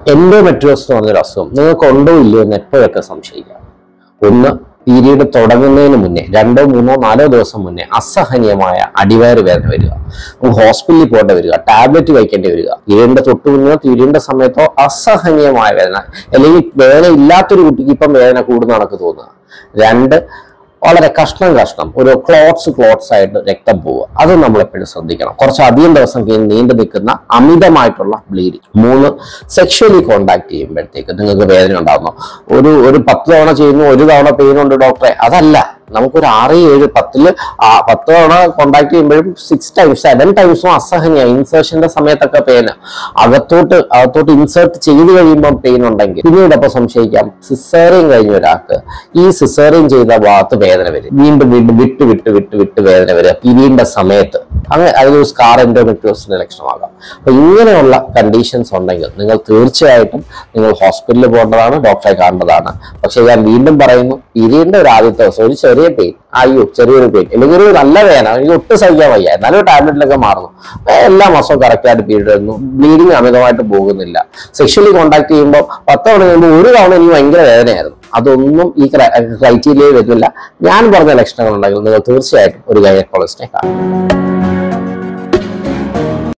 എൻഡോമെട്രിയോസ് എന്ന് പറഞ്ഞൊരു അസുഖം നിങ്ങൾക്ക് ഉണ്ടോ ഇല്ലയോ എന്ന് എപ്പോഴൊക്കെ സംശയിക്കാം ഒന്ന് പീരീഡ് തുടങ്ങുന്നതിന് മുന്നേ രണ്ടോ മൂന്നോ നാലോ ദിവസം മുന്നേ അസഹനീയമായ അടിവയറ് വേദന വരിക നമുക്ക് ഹോസ്പിറ്റലിൽ പോകേണ്ടി വരിക ടാബ്ലറ്റ് കഴിക്കേണ്ടി വരിക പീരീഡിന്റെ തൊട്ട് മുന്നോ പീരീഡിന്റെ സമയത്തോ അസഹനീയമായ വേദന അല്ലെങ്കിൽ വേദന ഇല്ലാത്തൊരു കുട്ടിക്ക് ഇപ്പം വേദന കൂടുന്ന കണക്ക് തോന്നുക രണ്ട് വളരെ കഷ്ണം കഷ്ണം ഒരു ക്ലോട്ട്സ് ക്ലോട്ട്സ് ആയിട്ട് രക്തം പോവുക അത് നമ്മൾ എപ്പോഴും ശ്രദ്ധിക്കണം കുറച്ച് അധികം ദിവസം കഴിഞ്ഞ് നീണ്ടു നിൽക്കുന്ന അമിതമായിട്ടുള്ള ബ്ലീഡിങ് മൂന്ന് സെക്ഷലി കോണ്ടാക്ട് ചെയ്യുമ്പോഴത്തേക്ക് നിങ്ങൾക്ക് വേദന ഉണ്ടാകുന്നു ഒരു ഒരു പത്ത് തവണ ചെയ്യുന്നു ഒരു തവണ പെയിൻ ഉണ്ട് ഡോക്ടറെ അതല്ല നമുക്കൊരു ആറ് ഏഴ് പത്തില് ആ പത്ത് തവണ കോണ്ടാക്ട് ചെയ്യുമ്പോഴും സിക്സ് ടൈംസ് സെവൻ ടൈംസും അസഹനീയ ഇൻസേർഷന്റെ സമയത്തൊക്കെ പെയിന് അകത്തോട്ട് അകത്തോട്ട് ഇൻസേർട്ട് ചെയ്ത് കഴിയുമ്പോൾ പെയിൻ ഉണ്ടെങ്കിൽ പിന്നീട് അപ്പൊ സംശയിക്കാം സിസേറിയൻ കഴിഞ്ഞ ഒരാൾക്ക് ഈ സിസേറിയൻ ചെയ്ത ഭാഗത്ത് വേദന വരും വീണ്ടും വീണ്ടും വിട്ട് വിട്ട് വിട്ട് വിട്ട് വേദന വരിക പിരീഡിന്റെ സമയത്ത് അങ്ങനെ അതൊരു സ്കാർ എൻഡോമെട്രിയോസിന്റെ ലക്ഷണമാകാം അപ്പൊ ഇങ്ങനെയുള്ള കണ്ടീഷൻസ് ഉണ്ടെങ്കിൽ നിങ്ങൾ തീർച്ചയായിട്ടും നിങ്ങൾ ഹോസ്പിറ്റലിൽ പോകേണ്ടതാണ് ഡോക്ടറെ കാണേണ്ടതാണ് പക്ഷെ ഞാൻ വീണ്ടും പറയുന്നു പീരീഡിന്റെ ഒരു ആദ്യത്തെ ദിവസം ഒരു ചെറിയ പെയിൻ അയ്യോ ചെറിയൊരു പെയിൻ അല്ലെങ്കിൽ ഒരു നല്ല വേദന എനിക്ക് ഒട്ടും സഹിക്കാൻ വയ്യ എന്നാലും ടാബ്ലറ്റിലൊക്കെ മാറുന്നു അപ്പൊ എല്ലാ മാസവും കറക്റ്റ് ആയിട്ട് പീരീഡ് വരുന്നു ബ്ലീഡിങ് അമിതമായിട്ട് പോകുന്നില്ല സെക്ഷലി കോണ്ടാക്ട് ചെയ്യുമ്പോൾ പത്ത് തവണ കഴിയുമ്പോൾ ഒരു തവണ എനിക്ക് ഭയങ്കര വേദനയായിരുന്നു അതൊന്നും ഈ ക്രൈറ്റീരിയയിൽ വരുന്നില്ല ഞാൻ പറഞ്ഞ ലക്ഷണങ്ങൾ ഉണ്ടെങ്കിൽ നിങ്ങൾ തീർച്ചയായിട്ടും ഒരു ഗൈനക്കോളജിസ്റ്റിനെ കാണും